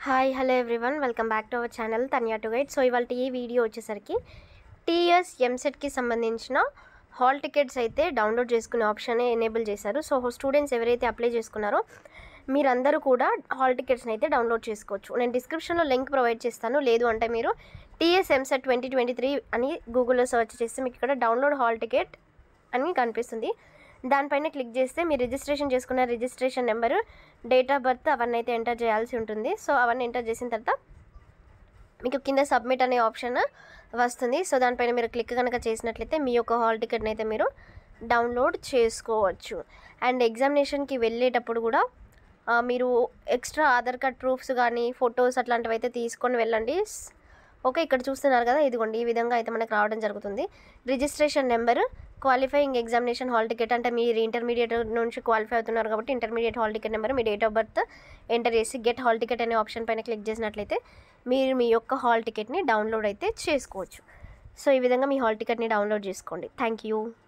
hi hello everyone welcome back to our channel Tanya to guide so ఇవాళ ఈ video వచ్చేసరికి TS ఎంసెట్కి సంబంధించిన హాల్ టికెట్స్ అయితే డౌన్లోడ్ చేసుకునే ఆప్షన్ ఎనేబుల్ చేశారు సో స్టూడెంట్స్ ఎవరైతే అప్లై చేసుకున్నారో మీరందరూ కూడా హాల్ టికెట్స్ని అయితే డౌన్లోడ్ చేసుకోవచ్చు నేను డిస్క్రిప్షన్లో లింక్ ప్రొవైడ్ చేస్తాను లేదు అంటే మీరు TS EAMCET twenty twenty three అని గూగుల్లో సెర్చ్ చేస్తే మీకు ఇక్కడ డౌన్లోడ్ హాల్ టికెట్ అని కనిపిస్తుంది దానిపైన క్లిక్ చేస్తే మీరు రిజిస్ట్రేషన్ చేసుకున్న registration number date of birth అవన్నీ అయితే ఎంటర్ చేయాల్సి ఉంటుంది సో అవన్నీ ఎంటర్ చేసిన తర్వాత మీకు కింద సబ్మిట్ అనే ఆప్షన్ వస్తుంది సో దానిపైన మీరు క్లిక్ కనుక చేసినట్లయితే మీ యొక్క హాల్ టికెట్ని అయితే మీరు డౌన్లోడ్ చేసుకోవచ్చు అండ్ ఎగ్జామినేషన్కి వెళ్ళేటప్పుడు కూడా ఆ, మీరు ఎక్స్ట్రా ఆధార్ కార్డ్ ప్రూఫ్స్ కానీ ఫొటోస్ అట్లాంటివి అయితే తీసుకొని వెళ్ళండి ఓకే ఇక్కడ చూస్తున్నారు కదా ఇదిగోండి ఈ విధంగా అయితే మనకు రావడం జరుగుతుంది registration number qualifying examination hall ticket అంటే మీరు ఇంటర్మీడియట్ నుంచి క్వాలిఫై అవుతున్నారు కాబట్టి ఇంటర్మీడియట్ హాల్ టికెట్ నెంబర్ మీ డేట్ ఆఫ్ బర్త్ ఎంటర్ చేసి గెట్ హాల్ టికెట్ అనే ఆప్షన్ పైన క్లిక్ చేసినట్లయితే మీరు మీ యొక్క హాల్ టికెట్ని డౌన్లోడ్ అయితే చేసుకోవచ్చు సో ఈ విధంగా మీ హాల్ టికెట్ని డౌన్లోడ్ చేసుకోండి థ్యాంక్ యూ